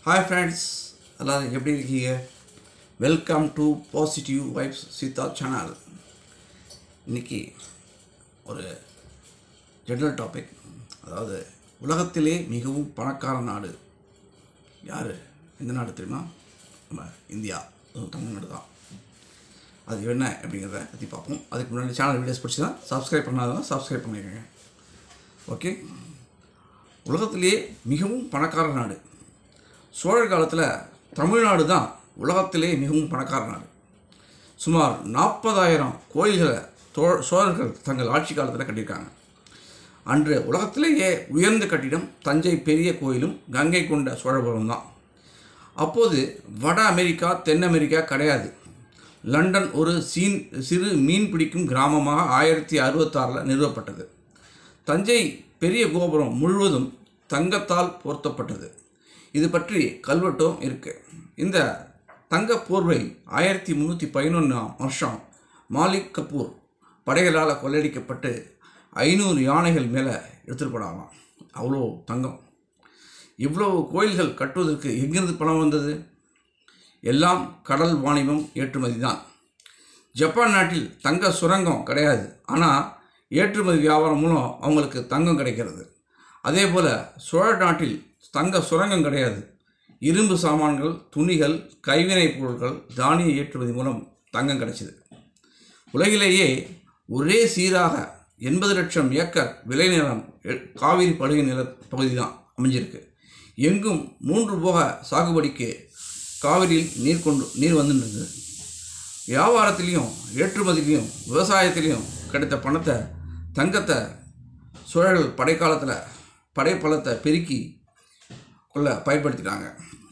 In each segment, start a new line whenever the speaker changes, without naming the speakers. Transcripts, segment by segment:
hi friends எல்லோரும் எப்படி இருக்கீங்க welcome to positive vibes Seetha channel இன்னைக்கு ஒரு ஜெனரல் டாபிக் அதாவது உலகத்திலே மிகவும் பணக்கார நாடு யார் எந்த நாடு தெரியுமா நம்ம இந்தியா அதுவும் தமிழ்நாடு தான் அது என்ன அப்படிங்கிறத பற்றி பார்ப்போம் அதுக்கு முன்னாடி சேனல் வீடியோஸ் பிடிச்சதா சப்ஸ்கிரைப் பண்ணாதான் சப்ஸ்கிரைப் பண்ணிக்கோங்க ஓகே உலகத்திலேயே மிகவும் பணக்கார நாடு சோழர் காலத்தில் தமிழ்நாடு தான் உலகத்திலே மிகவும் பணக்கார நாடு சுமார் நாற்பதாயிரம் கோயில்களை தோ சோழர்கள் தங்கள் ஆட்சி காலத்தில் கட்டியிருக்காங்க அன்று உலகத்திலேயே உயர்ந்த கட்டிடம் தஞ்சை பெரிய கோயிலும் கங்கை கொண்ட சோழபுரம் தான் அப்போது வட அமெரிக்கா தென் அமெரிக்கா கிடையாது லண்டன் ஒரு சீன் சிறு மீன் பிடிக்கும் கிராமமாக ஆயிரத்தி அறுபத்தாறில் நிறுவப்பட்டது தஞ்சை பெரிய கோபுரம் முழுவதும் தங்கத்தால் பொருத்தப்பட்டது இது பற்றி கல்வெட்டும் இருக்கு இந்த தங்க போர்வை ஆயிரத்தி முந்நூற்றி பதினொன்றாம் வருஷம் மாலிக் கபூர் படைகளால் கொள்ளையடிக்கப்பட்டு ஐநூறு யானைகள் மேலே எடுத்துகிட்டு போனாங்களாம் அவ்வளோ தங்கம் இவ்வளவு கோயில்கள் கட்டுவதற்கு எங்கிருந்து பணம் வந்தது எல்லாம் கடல் வாணிபம் ஏற்றுமதி தான் ஜப்பான் நாட்டில் தங்க சுரங்கம் கிடையாது ஆனால் ஏற்றுமதி வியாபாரம் மூலம் அவங்களுக்கு தங்கம் கிடைக்கிறது அதே போல் சோழ நாட்டில் தங்க சுரங்கம் கிடையாது இரும்பு சாமான்கள் துணிகள் கைவினைப் பொருட்கள் தானிய ஏற்றுமதி மூலம் தங்கம் கிடைச்சிது உலகிலேயே ஒரே சீராக எண்பது லட்சம் ஏக்கர் விளைநிலம் எ- காவிரி படுகை நில பகுதி தான் அமைஞ்சிருக்கு எங்கும் மூன்று போக சாகுபடிக்கு காவிரியில் நீர் கொண்டு நீர் வந்துட்டு இருந்தது வியாபாரத்திலையும் ஏற்றுமதிலையும் விவசாயத்திலையும் கிடைத்த பணத்தை தங்கத்தை சோழர்கள் படைக்காலத்தில் படைப்பலத்தை பெருக்கி கொள்ள பயன்படுத்திட்டாங்க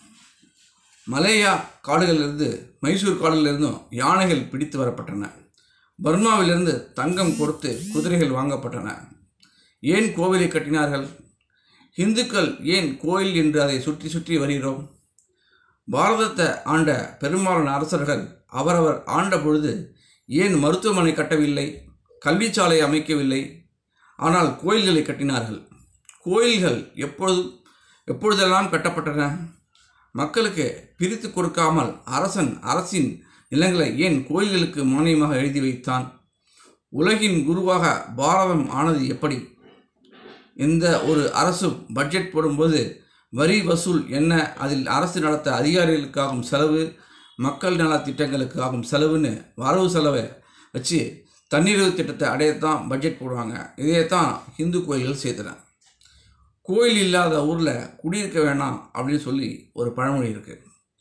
மலேயா காடுகளிலிருந்து மைசூர் காடுகளிலிருந்தும் யானைகள் பிடித்து வரப்பட்டன பர்மாவிலிருந்து தங்கம் கொடுத்து குதிரைகள் வாங்கப்பட்டன ஏன் கோவிலை கட்டினார்கள் இந்துக்கள் ஏன் கோயில் என்று அதை சுற்றி சுற்றி வருகிறோம் பாரதத்தை ஆண்ட பெரும்பாலான அரசர்கள் அவரவர் ஆண்ட பொழுது ஏன் மருத்துவமனை கட்டவில்லை கல்விச்சாலை அமைக்கவில்லை ஆனால் கோயில்களை கட்டினார்கள் கோயில்கள் எப்பொழுதும் எப்பொழுதெல்லாம் கட்டப்பட்டன மக்களுக்கு பிரித்து கொடுக்காமல் அரசன் அரசின் நிலங்களை ஏன் கோயில்களுக்கு மானியமாக எழுதி வைத்தான் உலகின் குருவாக பாரதம் ஆனது எப்படி எந்த ஒரு அரசு பட்ஜெட் போடும்போது வரி வசூல் என்ன அதில் அரசு நடத்த அதிகாரிகளுக்காகும் செலவு மக்கள் நல திட்டங்களுக்காகும் செலவுன்னு வரவு செலவை வச்சு தண்ணீர் திட்டத்தை அடையத்தான் பட்ஜெட் போடுவாங்க இதே தான் இந்து கோயில்கள் சேர்த்துனேன் கோயில் இல்லாத ஊரில் குடியிருக்க வேணாம் அப்படின்னு சொல்லி ஒரு பழமொழி இருக்குது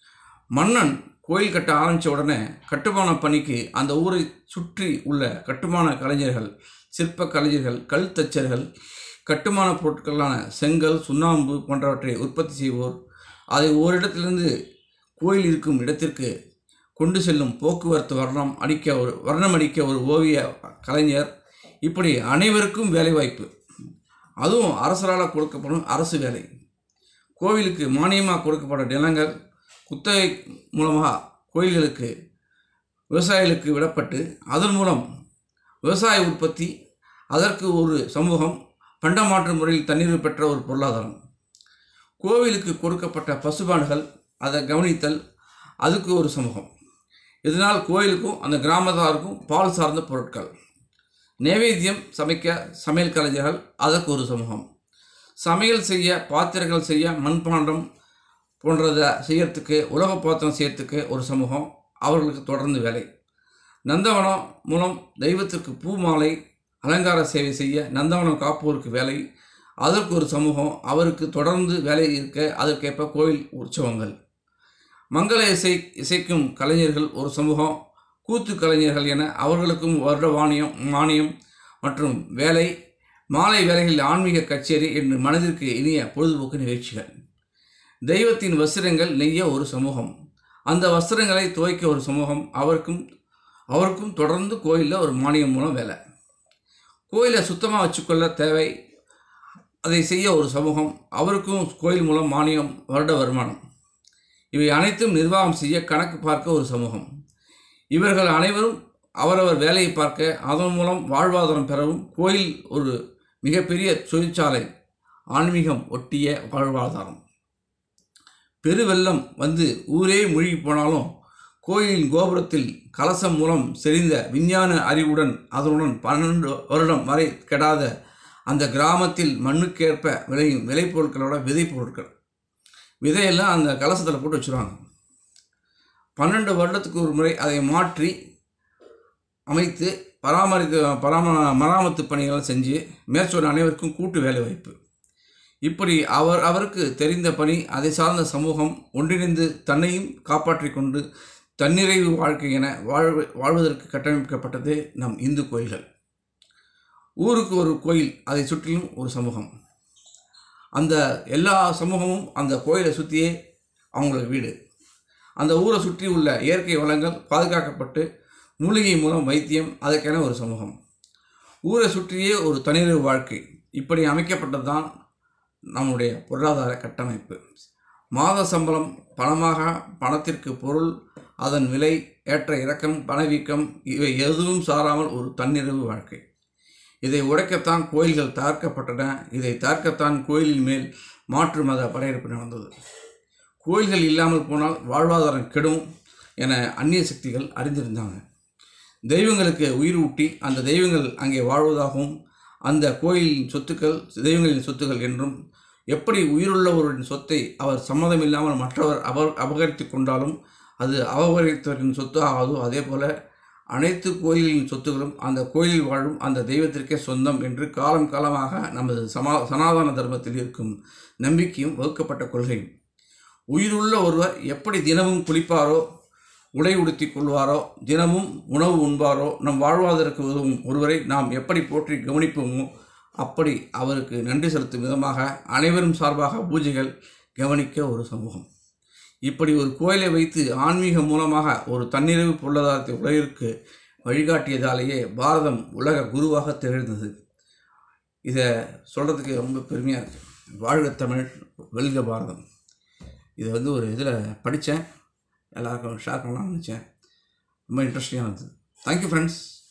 மன்னன் கோயில் கட்ட ஆரம்பித்த உடனே கட்டுமான பணிக்கு அந்த ஊரை சுற்றி உள்ள கட்டுமான கலைஞர்கள் சிற்ப கலைஞர்கள் கல் தச்சர்கள் கட்டுமான பொருட்களான செங்கல் சுண்ணாம்பு போன்றவற்றை உற்பத்தி செய்வோர் அதை ஓரிடத்திலிருந்து கோயில் இருக்கும் இடத்திற்கு கொண்டு செல்லும் போக்குவரத்து வர்ணம் அடிக்க ஒரு வர்ணம் அடிக்க ஒரு ஓவிய கலைஞர் இப்படி அனைவருக்கும் வேலைவாய்ப்பு அதுவும் அரசரால் கொடுக்கப்படும் அரசு வேலை கோவிலுக்கு மானியமாக கொடுக்கப்பட்ட நிலங்கள் குத்தகை மூலமாக கோயில்களுக்கு விவசாயிகளுக்கு விடப்பட்டு அதன் மூலம் விவசாய உற்பத்தி அதற்கு ஒரு சமூகம் பண்டமாற்று முறையில் தண்ணீர் பெற்ற ஒரு பொருளாதாரம் கோவிலுக்கு கொடுக்கப்பட்ட பசுபாடுகள் அதை கவனித்தல் அதுக்கு ஒரு சமூகம் இதனால் கோயிலுக்கும் அந்த கிராமத்தாருக்கும் பால் சார்ந்த பொருட்கள் நைவேத்தியம் சமைக்க சமையல் கலைஞர்கள் அதற்கு ஒரு சமூகம் சமையல் செய்ய பாத்திரங்கள் செய்ய மண்பாண்டம் போன்றதை செய்யறதுக்கு உலக பாத்திரம் செய்யறதுக்கு ஒரு சமூகம் அவர்களுக்கு தொடர்ந்து வேலை நந்தவனம் மூலம் தெய்வத்திற்கு பூ மாலை அலங்கார சேவை செய்ய நந்தவனம் காப்போருக்கு வேலை அதற்கு ஒரு சமூகம் அவருக்கு தொடர்ந்து வேலை இருக்க அதற்கேற்ப கோயில் உற்சவங்கள் மங்கள இசை இசைக்கும் கலைஞர்கள் ஒரு சமூகம் கூத்து கலைஞர்கள் என அவர்களுக்கும் வருட வாணியம் மானியம் மற்றும் வேலை மாலை வேலைகளில் ஆன்மீக கச்சேரி என்று மனதிற்கு இனிய பொழுதுபோக்கு நிகழ்ச்சிகள் தெய்வத்தின் வஸ்திரங்கள் நெய்ய ஒரு சமூகம் அந்த வஸ்திரங்களை துவைக்க ஒரு சமூகம் அவருக்கும் அவருக்கும் தொடர்ந்து கோயிலில் ஒரு மானியம் மூலம் வேலை கோயிலை சுத்தமாக வச்சுக்கொள்ள தேவை அதை செய்ய ஒரு சமூகம் அவருக்கும் கோயில் மூலம் மானியம் வருட வருமானம் இவை அனைத்தும் நிர்வாகம் செய்ய கணக்கு பார்க்க ஒரு சமூகம் இவர்கள் அனைவரும் அவரவர் வேலையை பார்க்க அதன் மூலம் வாழ்வாதாரம் பெறவும் கோயில் ஒரு மிகப்பெரிய தொழிற்சாலை ஆன்மீகம் ஒட்டிய வாழ்வாதாரம் பெருவெள்ளம் வந்து ஊரே மூழ்கி போனாலும் கோயிலின் கோபுரத்தில் கலசம் மூலம் செறிந்த விஞ்ஞான அறிவுடன் அதனுடன் பன்னெண்டு வருடம் வரை கெடாத அந்த கிராமத்தில் மண்ணுக்கேற்ப விளையும் விளைபொருட்களோட விதை பொருட்கள் விதையெல்லாம் அந்த கலசத்தில் போட்டு வச்சுருவாங்க பன்னெண்டு வருடத்துக்கு ஒரு முறை அதை மாற்றி அமைத்து பராமரித்து பராம மராமத்து பணிகளை செஞ்சு மேற்சொன்ன அனைவருக்கும் கூட்டு வேலை வாய்ப்பு இப்படி அவர் அவருக்கு தெரிந்த பணி அதை சார்ந்த சமூகம் ஒன்றிணைந்து தன்னையும் காப்பாற்றிக் கொண்டு தன்னிறைவு வாழ்க்கை என வாழ்வு வாழ்வதற்கு கட்டமைக்கப்பட்டது நம் இந்து கோயில்கள் ஊருக்கு ஒரு கோயில் அதை சுற்றிலும் ஒரு சமூகம் அந்த எல்லா சமூகமும் அந்த கோயிலை சுற்றியே அவங்களோட வீடு அந்த ஊரை சுற்றி உள்ள இயற்கை வளங்கள் பாதுகாக்கப்பட்டு மூலிகை மூலம் வைத்தியம் அதற்கென ஒரு சமூகம் ஊரை சுற்றியே ஒரு தனிநிறைவு வாழ்க்கை இப்படி அமைக்கப்பட்டது தான் நம்முடைய பொருளாதார கட்டமைப்பு மாத சம்பளம் பணமாக பணத்திற்கு பொருள் அதன் விலை ஏற்ற இறக்கம் பணவீக்கம் இவை எதுவும் சாராமல் ஒரு தன்னிறைவு வாழ்க்கை இதை உடைக்கத்தான் கோயில்கள் தார்க்கப்பட்டன இதை தார்க்கத்தான் கோயிலின் மேல் மாற்று மத படையெடுப்பு நடந்தது கோயில்கள் இல்லாமல் போனால் வாழ்வாதாரம் கெடும் என அந்நிய சக்திகள் அறிந்திருந்தாங்க தெய்வங்களுக்கு உயிர் ஊட்டி அந்த தெய்வங்கள் அங்கே வாழ்வதாகவும் அந்த கோயிலின் சொத்துக்கள் தெய்வங்களின் சொத்துக்கள் என்றும் எப்படி உயிருள்ளவரின் சொத்தை அவர் சம்மதம் இல்லாமல் மற்றவர் அப அபகரித்து கொண்டாலும் அது அபகரித்தவரின் சொத்து ஆகாதோ அதே போல அனைத்து கோயிலின் சொத்துகளும் அந்த கோயிலில் வாழும் அந்த தெய்வத்திற்கே சொந்தம் என்று காலம் காலமாக நமது சமா சனாதன தர்மத்தில் இருக்கும் நம்பிக்கையும் வகுக்கப்பட்ட கொள்கையும் உயிருள்ள ஒருவர் எப்படி தினமும் குளிப்பாரோ உடை உடுத்தி கொள்வாரோ தினமும் உணவு உண்பாரோ நம் வாழ்வாதற்கு உதவும் ஒருவரை நாம் எப்படி போற்றி கவனிப்போமோ அப்படி அவருக்கு நன்றி செலுத்தும் விதமாக அனைவரும் சார்பாக பூஜைகள் கவனிக்க ஒரு சமூகம் இப்படி ஒரு கோயிலை வைத்து ஆன்மீகம் மூலமாக ஒரு தன்னிறைவு பொருளாதாரத்தை உலகிற்கு வழிகாட்டியதாலேயே பாரதம் உலக குருவாக திகழ்ந்தது இதை சொல்கிறதுக்கு ரொம்ப பெருமையாக இருக்குது வாழ்க தமிழ் வெல்க பாரதம் இதை வந்து ஒரு இதில் படித்தேன் எல்லாருக்கும் ஷேர் பண்ணலாம்னு நினச்சேன் ரொம்ப இன்ட்ரெஸ்டிங்காக இருந்தது தேங்க்யூ ஃப்ரெண்ட்ஸ்